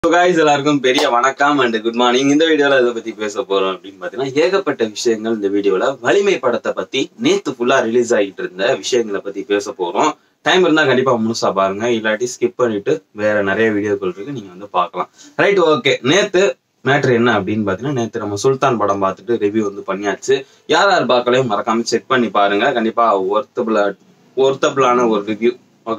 guys எல்லாருக்கும் பெரிய வணக்கம் அண்ட் குட் மார்னிங் இந்த வீடியோல இதை பத்தி பேச போறோம் அப்படின்னு பாத்தீங்கன்னா ஏகப்பட்ட விஷயங்கள் இந்த வீடியோல வலிமை படத்தை பத்தி நேத்து ஃபுல்லா ரிலீஸ் ஆகிட்டு இருந்த விஷயங்களை பத்தி பேச போறோம் டைம் இருந்தா கண்டிப்பா முழுசா பாருங்க இல்லாட்டி ஸ்கிப் பண்ணிட்டு வேற நிறைய வீடியோக்கள் இருக்கு நீங்க வந்து பார்க்கலாம் ரைட் ஓகே நேத்து மேட்ரு என்ன அப்படின்னு பாத்தீங்கன்னா நேத்து நம்ம சுல்தான் படம் பார்த்துட்டு ரிவ்யூ வந்து பண்ணியாச்சு யார் யார் பார்க்கலையும் மறக்காம செக் பண்ணி பாருங்க கண்டிப்பா ஒர்த்தபிள் ஒர்த்தபிளான ஒரு ரிவ்யூ ஓகே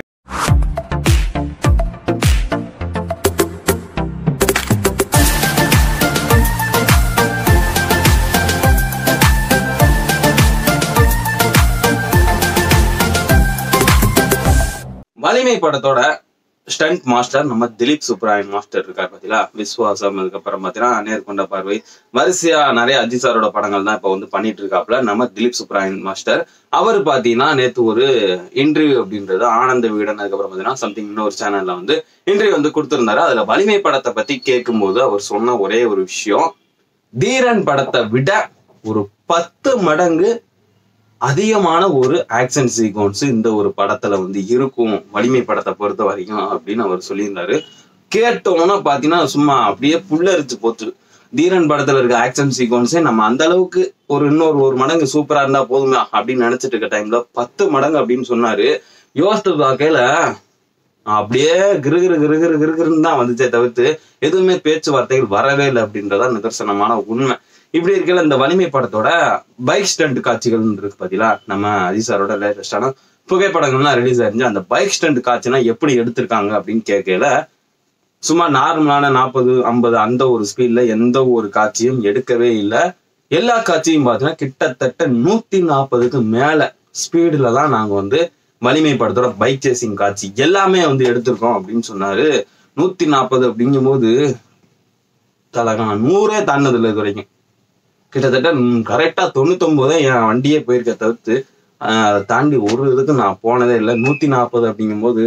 வலிமை படத்தோட ஸ்டண்ட் மாஸ்டர் நம்ம திலீப் சுப்ராயன் மாஸ்டர் இருக்கார் பாத்தீங்களா விஸ்வாசம் அதுக்கப்புறம் பாத்தீங்கன்னா நேர்கொண்ட பார்வை வரிசையா நிறைய அஜித் சாரோட படங்கள் தான் இப்ப வந்து பண்ணிட்டு இருக்காப்ல நம்ம திலீப் சுப்ராயன் மாஸ்டர் அவர் பாத்தீங்கன்னா நேத்து ஒரு இன்டர்வியூ அப்படின்றது ஆனந்த வீடன் அதுக்கப்புறம் பாத்தீங்கன்னா சம்திங் இன்னொரு சேனல்ல வந்து இன்டர்வியூ வந்து கொடுத்திருந்தாரு அதுல வலிமை படத்தை பத்தி கேட்கும்போது அவர் சொன்ன ஒரே ஒரு விஷயம் தீரன் படத்தை விட ஒரு பத்து மடங்கு அதிகமான ஒரு ஆக்ஷன் சீக்வன்ஸ் இந்த ஒரு படத்துல வந்து இருக்கும் வலிமை படத்தை பொறுத்த வரைக்கும் அப்படின்னு அவர் சொல்லியிருந்தாரு கேட்டோம்னா பாத்தீங்கன்னா சும்மா அப்படியே புல்லரிச்சு போச்சு தீரன் படத்துல இருக்க ஆக்ஷன் சீக்வன்ஸே நம்ம அந்த அளவுக்கு ஒரு இன்னொரு ஒரு மடங்கு சூப்பரா இருந்தா போதுமே அப்படின்னு நினைச்சிட்டு இருக்க டைம்ல பத்து மடங்கு அப்படின்னு சொன்னாரு யோசித்து பார்க்கையில அப்படியே கிருகிரு கிருகிரு கிருகிருன்னு தான் வந்துச்சே தவிர்த்து எதுவுமே பேச்சுவார்த்தைகள் வரவே இல்லை அப்படின்றதான் நிதர்சனமான உண்மை இப்படி இருக்கல இந்த வலிமை படத்தோட பைக் ஸ்டண்ட் காட்சிகள் இருக்கு பாத்தீங்களா நம்ம அஜித் சாரோட லேட்டஸ்டான புகைப்படங்கள்லாம் ரிலீஸ் ஆயிருந்துச்சு அந்த பைக் ஸ்டண்ட் காட்சினா எப்படி எடுத்திருக்காங்க அப்படின்னு கேட்கல சும்மா நார்மலான நாற்பது ஐம்பது அந்த ஒரு ஸ்பீட்ல எந்த ஒரு காட்சியும் எடுக்கவே இல்லை எல்லா காட்சியும் பார்த்தீங்கன்னா கிட்டத்தட்ட நூத்தி நாற்பதுக்கு மேல ஸ்பீடுல தான் நாங்க வந்து வலிமை படத்தோட பைக் சேசிங் காட்சி எல்லாமே வந்து எடுத்திருக்கோம் அப்படின்னு சொன்னாரு நூத்தி நாற்பது அப்படிங்கும்போது தலகம் நூறே தாண்டதில்லை இது வரைக்கும் கிட்டத்தட்ட கரெக்டா தொண்ணூத்தொன்பதே என் வண்டியே போயிருக்க தவிர்த்து ஆஹ் அதை தாண்டி ஒரு இதுக்கு நான் போனதே இல்லை நூத்தி நாற்பது அப்படிங்கும்போது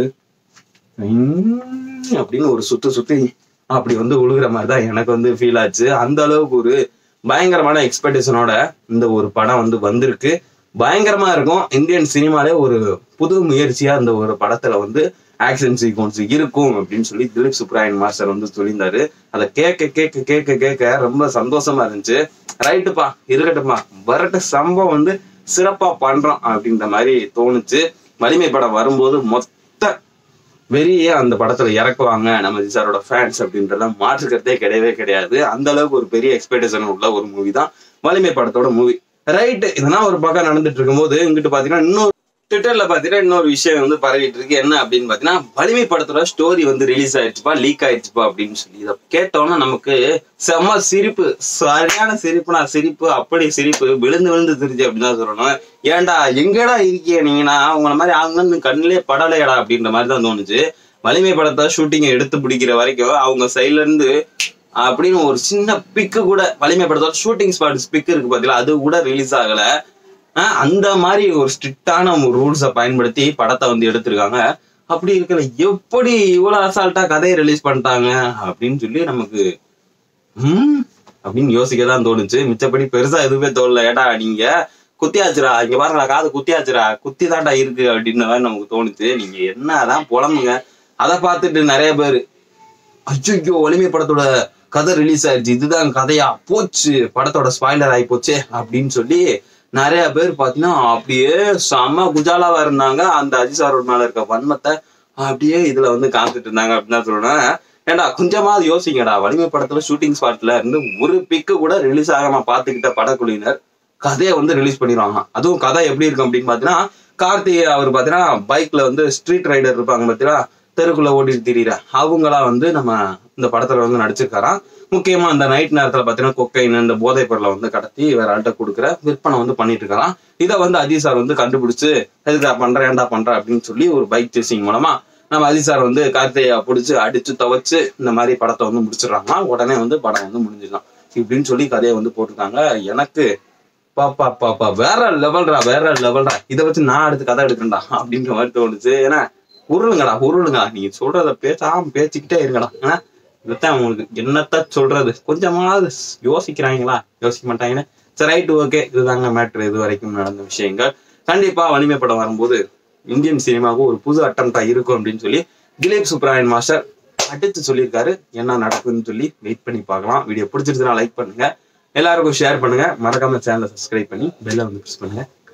உம் அப்படின்னு ஒரு சுத்து சுத்தி அப்படி வந்து உழுகுற மாதிரி தான் எனக்கு வந்து ஃபீல் ஆச்சு அந்த அளவுக்கு ஒரு பயங்கரமான எக்ஸ்பெக்டேஷனோட இந்த ஒரு படம் வந்து வந்திருக்கு பயங்கரமா இருக்கும் இந்தியன் சினிமாலே ஒரு புது முயற்சியா இந்த ஒரு படத்துல வந்து ஆக்ஷன் சீக்வன்ஸ் இருக்கும் அப்படின்னு சொல்லி திலீப் சுப்ராயன் மாஸ்டர் வந்து சொல்லியிருந்தாரு அதை கேட்க கேட்க கேட்க கேட்க ரொம்ப சந்தோஷமா இருந்துச்சு ரைட்டுப்பா இருக்கட்டும்ப்பா வரட்டு சம்பவம் வந்து சிறப்பா பண்றோம் அப்படின்ற மாதிரி தோணுச்சு வலிமை படம் வரும்போது மொத்த வெறியே அந்த படத்துல இறக்குவாங்க நம்ம சாரோட ஃபேன்ஸ் அப்படின்றத மாற்றுக்கிறதே கிடையவே கிடையாது அந்த அளவுக்கு ஒரு பெரிய எக்ஸ்பெக்டேஷன் உள்ள ஒரு மூவி தான் வலிமை படத்தோட மூவி ரைட்டு இதெல்லாம் ஒரு பக்கம் நடந்துட்டு இருக்கும்போது இங்கிட்டு பாத்தீங்கன்னா இன்னொரு ட்விட்டர்ல பாத்தீங்கன்னா இன்னொரு விஷயம் வந்து பரவிட்டு இருக்கு என்ன அப்படின்னு பாத்தீங்கன்னா வலிமை படத்தோட ஸ்டோரி வந்து ரிலீஸ் ஆயிடுச்சுப்பா லீக் ஆயிடுச்சுப்பா அப்படின்னு சொல்லி இதை கேட்டோம்னா நமக்கு செம்ம சிரிப்பு சரியான சிரிப்புனா சிரிப்பு அப்படி சிரிப்பு விழுந்து விழுந்து சிரிச்சு அப்படின்னு தான் சொல்லணும் ஏன்டா எங்கடா இருக்கீங்க நீங்கன்னா உங்களை மாதிரி அங்கிருந்து கண்ணிலே படலையடா அப்படின்ற மாதிரி தான் தோணுச்சு வலிமை படத்தை ஷூட்டிங்கை எடுத்து பிடிக்கிற வரைக்கும் அவங்க சைட்ல இருந்து அப்படின்னு ஒரு சின்ன பிக்கு கூட வலிமை படத்தோட ஷூட்டிங் ஸ்பாட் பிக் இருக்கு பாத்தீங்களா அது கூட ரிலீஸ் ஆகல ஆஹ் அந்த மாதிரி ஒரு ஸ்ட்ரிக்டான ஒரு ரூல்ஸை பயன்படுத்தி படத்தை வந்து எடுத்திருக்காங்க அப்படி இருக்கல எப்படி இவ்வளவு அசால்ட்டா கதையை ரிலீஸ் பண்ணிட்டாங்க அப்படின்னு சொல்லி நமக்கு ஹம் அப்படின்னு யோசிக்க தான் தோணுச்சு மிச்சப்படி பெருசா எதுவுமே தோணல ஏடா நீங்க குத்தியாச்சுரா இங்க பாருங்களா காது குத்தியாச்சுரா குத்தி தாண்டா இருக்கு அப்படின்னு மாதிரி நமக்கு தோணுச்சு நீங்க என்னதான் புலம்புங்க அதை பார்த்துட்டு நிறைய பேர் அச்சோ வலிமை படத்தோட கதை ரிலீஸ் ஆயிடுச்சு இதுதான் கதையா போச்சு படத்தோட ஸ்பாய்லர் ஆகி போச்சே அப்படின்னு சொல்லி நிறைய பேர் பாத்தீங்கன்னா அப்படியே செம்ம குஜாலாவா இருந்தாங்க அந்த அஜிசாரோட மேல இருக்க வன்மத்தை அப்படியே இதுல வந்து காமிச்சிட்டு இருந்தாங்க அப்படின்னு தான் சொல்லணும் ஏண்டா கொஞ்சமாவது யோசிங்கடா வலிமை படத்துல ஷூட்டிங் ஸ்பாட்ல இருந்து ஒரு பிக்கு கூட ரிலீஸ் ஆகாம பாத்துக்கிட்ட படக்குழுவினர் கதையை வந்து ரிலீஸ் பண்ணிடுவாங்க அதுவும் கதை எப்படி இருக்கும் அப்படின்னு பாத்தீங்கன்னா கார்த்திகை அவர் பாத்தீங்கன்னா பைக்ல வந்து ஸ்ட்ரீட் ரைடர் இருப்பாங்க பாத்தீங்கன்னா தெருக்குள்ள ஓட்டிட்டு திரியிற அவங்களா வந்து நம்ம இந்த படத்துல வந்து நடிச்சிருக்காராம் முக்கியமா அந்த நைட் நேரத்துல பாத்தீங்கன்னா கொக்கைன் இந்த போதைப் பொருளை வந்து கடத்தி வேற ஆள்கிட்ட கொடுக்குற விற்பனை வந்து பண்ணிட்டு இருக்காராம் இதை வந்து அஜித் சார் வந்து கண்டுபிடிச்சு எதுக்கா பண்ற ஏன்டா பண்ற அப்படின்னு சொல்லி ஒரு பைக் சேசிங் மூலமா நம்ம அஜித் சார் வந்து கார்த்திகையா பிடிச்சி அடிச்சு துவைச்சு இந்த மாதிரி படத்தை வந்து முடிச்சிடுறாங்க உடனே வந்து படம் வந்து முடிஞ்சிடலாம் இப்படின்னு சொல்லி கதையை வந்து போட்டிருக்காங்க எனக்கு பாப்பா பாப்பா வேற லெவல்ரா வேற லெவல்ரா இதை வச்சு நான் அடுத்து கதை எடுக்கிறேன்டா அப்படின்ற மாதிரி தோணுச்சு ஏன்னா உருளுங்கடா உருளுங்கடா நீங்க சொல்றத பேசாம பேசிக்கிட்டே இருங்கடா ஆ? இதைத்தான் உங்களுக்கு என்னத்த சொல்றது கொஞ்சமாவது யோசிக்கிறாங்களா யோசிக்க மாட்டாங்கன்னு சரி ரைட் ஓகே இதுதாங்க மேட்ரு இது வரைக்கும் நடந்த விஷயங்கள் கண்டிப்பா வலிமை படம் வரும்போது இந்தியன் சினிமாவுக்கு ஒரு புது அட்டம்டா இருக்கும் அப்படின்னு சொல்லி திலீப் சுப்ராயன் மாஸ்டர் அடிச்சு சொல்லியிருக்காரு என்ன நடக்குதுன்னு சொல்லி வெயிட் பண்ணி பார்க்கலாம் வீடியோ பிடிச்சிருச்சுன்னா லைக் பண்ணுங்க எல்லாருக்கும் ஷேர் பண்ணுங்க மறக்காம சேனலை சப்ஸ்கிரைப் பண்ணி பெல்ல வந்து ப்ரெஸ் பண்ணுங்க